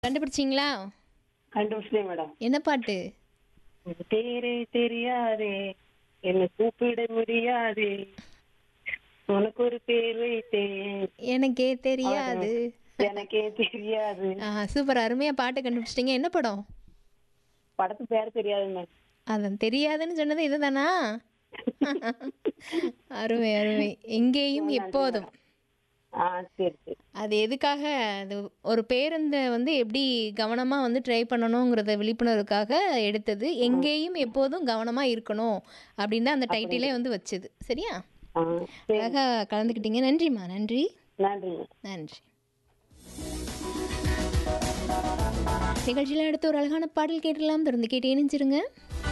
கண்டுபிடிச்சிங்களா கண்டுபிடிச்சேன் மேடம் என்ன பாட்டு உன் பேரே தெரியாதே என்ன கூப்பிட முடியாதே உனக்கு ஒரு பேர் வைத்தேன் எனக்கே தெரியாது எனக்கே தெரியாது ஆ சூப்பர் அருமையா பாட்டு கண்டுபிடிச்சிட்டீங்க என்ன படம் படத்து பேர் தெரியாது மேம் அதான் தெரியாதுன்னு சொன்னது இதுதானா அருமை அருமை எங்கேயும் எப்போதும் ஆ சரி சரி அது எதுக்காக அது ஒரு பேருந்தை வந்து எப்படி கவனமாக வந்து ட்ரை பண்ணணுங்கிறத விழிப்புணர்வுக்காக எடுத்தது எங்கேயும் எப்போதும் கவனமாக இருக்கணும் அப்படின்னு தான் அந்த டைட்டிலே வந்து வச்சது சரியா ஆ சரி அழகாக கலந்துக்கிட்டீங்க நன்றிம்மா நன்றி நன்றி மேம் நன்றி நிகழ்ச்சியில் அடுத்து ஒரு அழகான பாடல் கேட்டுடலாம் தொடர்ந்து கேட்டு இணைஞ்சிருங்க